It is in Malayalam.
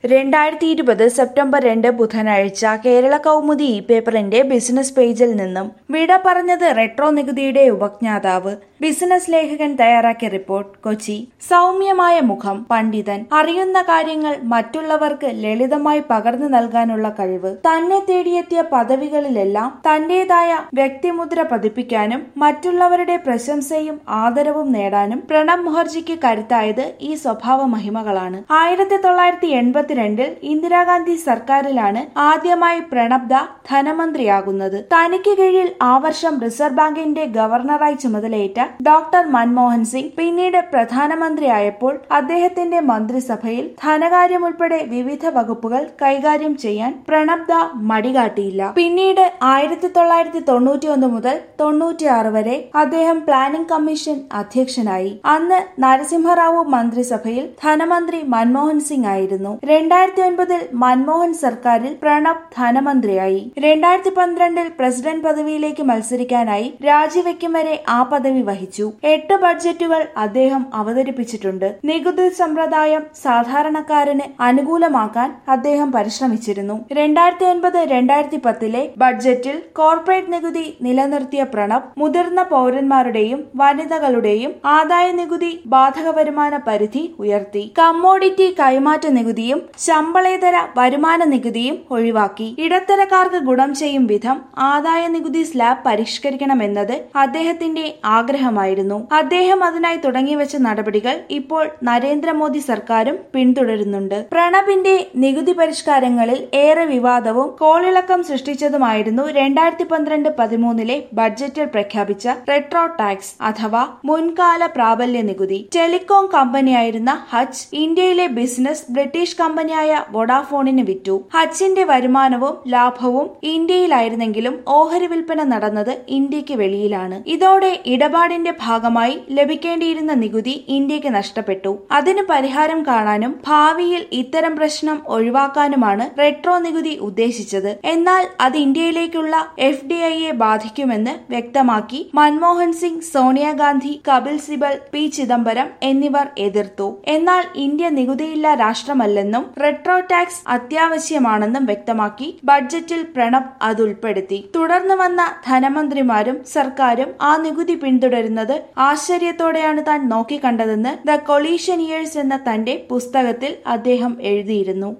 രണ്ടായിരത്തി ഇരുപത് സെപ്റ്റംബർ രണ്ട് ബുധനാഴ്ച കേരള കൗമുദി ഇ പേപ്പറിന്റെ ബിസിനസ് പേജിൽ നിന്നും വിട പറഞ്ഞത് റെട്രോ നികുതിയുടെ ഉപജ്ഞാതാവ് ബിസിനസ് ലേഖകൻ തയ്യാറാക്കിയ റിപ്പോർട്ട് കൊച്ചി സൗമ്യമായ മുഖം പണ്ഡിതൻ അറിയുന്ന കാര്യങ്ങൾ മറ്റുള്ളവർക്ക് ലളിതമായി പകർന്നു നൽകാനുള്ള കഴിവ് തന്നെ തേടിയെത്തിയ പദവികളിലെല്ലാം തന്റേതായ വ്യക്തിമുദ്ര പതിപ്പിക്കാനും മറ്റുള്ളവരുടെ പ്രശംസയും ആദരവും നേടാനും പ്രണബ് മുഖർജിക്ക് കരുത്തായത് ഈ സ്വഭാവ മഹിമകളാണ് ആയിരത്തി തൊള്ളായിരത്തി എൺപത്തിരണ്ടിൽ ഇന്ദിരാഗാന്ധി സർക്കാരിലാണ് ആദ്യമായി പ്രണബ്ദ ധനമന്ത്രിയാകുന്നത് തനിക്ക് കീഴിൽ ആ വർഷം റിസർവ് ബാങ്കിന്റെ ഗവർണറായി ചുമതലയേറ്റ ഡോക്ടർ മൻമോഹൻ സിംഗ് പിന്നീട് പ്രധാനമന്ത്രിയായപ്പോൾ അദ്ദേഹത്തിന്റെ മന്ത്രിസഭയിൽ ധനകാര്യം ഉൾപ്പെടെ വിവിധ വകുപ്പുകൾ കൈകാര്യം ചെയ്യാൻ പ്രണബ്ദ മടികാട്ടിയില്ല പിന്നീട് ആയിരത്തി തൊള്ളായിരത്തി തൊണ്ണൂറ്റി ഒന്ന് മുതൽ തൊണ്ണൂറ്റിയാറ് വരെ അദ്ദേഹം പ്ലാനിംഗ് കമ്മീഷൻ അധ്യക്ഷനായി അന്ന് നരസിംഹറാവു മന്ത്രിസഭയിൽ ധനമന്ത്രി മൻമോഹൻ സിംഗ് ആയിരുന്നു രണ്ടായിരത്തി ഒൻപതിൽ മൻമോഹൻ സർക്കാരിൽ പ്രണബ് ധനമന്ത്രിയായി രണ്ടായിരത്തി പന്ത്രണ്ടിൽ പ്രസിഡന്റ് പദവിയിലേക്ക് മത്സരിക്കാനായി രാജിവെക്കും വരെ ആ പദവി വഹിച്ചു എട്ട് ബഡ്ജറ്റുകൾ അദ്ദേഹം അവതരിപ്പിച്ചിട്ടുണ്ട് നികുതി സമ്പ്രദായം സാധാരണക്കാരന് അനുകൂലമാക്കാൻ അദ്ദേഹം പരിശ്രമിച്ചിരുന്നു രണ്ടായിരത്തി ഒൻപത് രണ്ടായിരത്തി പത്തിലെ ബഡ്ജറ്റിൽ കോർപ്പറേറ്റ് നികുതി നിലനിർത്തിയ പ്രണബ് മുതിർന്ന പൗരന്മാരുടെയും വനിതകളുടെയും ആദായ നികുതി ബാധക വരുമാന പരിധി ഉയർത്തി കമ്മോഡിറ്റി കൈമാറ്റ നികുതിയും ശമ്പളേതര വരുമാന നികുതിയും ഒഴിവാക്കി ഇടത്തരക്കാർക്ക് ഗുണം ചെയ്യും വിധം ആദായ നികുതി സ്ലാബ് പരിഷ്കരിക്കണമെന്നത് അദ്ദേഹത്തിന്റെ ആഗ്രഹമായിരുന്നു അദ്ദേഹം അതിനായി തുടങ്ങിവെച്ച നടപടികൾ ഇപ്പോൾ നരേന്ദ്രമോദി സർക്കാരും പിന്തുടരുന്നുണ്ട് പ്രണബിന്റെ നികുതി പരിഷ്കാരങ്ങളിൽ ഏറെ വിവാദവും കോളിളക്കം സൃഷ്ടിച്ചതുമായിരുന്നു രണ്ടായിരത്തി പന്ത്രണ്ട് പതിമൂന്നിലെ ബഡ്ജറ്റിൽ പ്രഖ്യാപിച്ച റെട്രോ ടാക്സ് അഥവാ മുൻകാല പ്രാബല്യ നികുതി ടെലികോം കമ്പനിയായിരുന്ന ഹച്ച് ഇന്ത്യയിലെ ബിസിനസ് ബ്രിട്ടീഷ് കമ്പനിയായ വൊഡാഫോണിന് വിറ്റു ഹച്ചിന്റെ വരുമാനവും ലാഭവും ഇന്ത്യയിലായിരുന്നെങ്കിലും ഓഹരി വിൽപ്പന നടന്നത് ഇന്ത്യക്ക് വെളിയിലാണ് ഇതോടെ ഇടപാടിന്റെ ഭാഗമായി ലഭിക്കേണ്ടിയിരുന്ന നികുതി ഇന്ത്യക്ക് നഷ്ടപ്പെട്ടു അതിന് പരിഹാരം കാണാനും ഭാവിയിൽ ഇത്തരം പ്രശ്നം ഒഴിവാക്കാനുമാണ് റെട്രോ നികുതി ഉദ്ദേശിച്ചത് എന്നാൽ അത് ഇന്ത്യയിലേക്കുള്ള എഫ് ഡി ഐയെ ബാധിക്കുമെന്ന് വ്യക്തമാക്കി മൻമോഹൻ സിംഗ് സോണിയാഗാന്ധി കപിൽ സിബൽ പി ചിദംബരം എന്നിവർ എതിർത്തു എന്നാൽ ഇന്ത്യ നികുതിയില്ല രാഷ്ട്രമല്ലെന്നും റെട്രോ ടാക്സ് അത്യാവശ്യമാണെന്നും വ്യക്തമാക്കി ബഡ്ജറ്റിൽ പ്രണബ് അത് ഉൾപ്പെടുത്തി തുടർന്ന് വന്ന ധനമന്ത്രിമാരും സർക്കാരും ആ നികുതി പിന്തുടരുന്നത് ആശ്ചര്യത്തോടെയാണ് താൻ നോക്കിക്കണ്ടതെന്ന് ദ കൊളീഷൻ ഇയേഴ്സ് എന്ന തന്റെ പുസ്തകത്തിൽ അദ്ദേഹം എഴുതിയിരുന്നു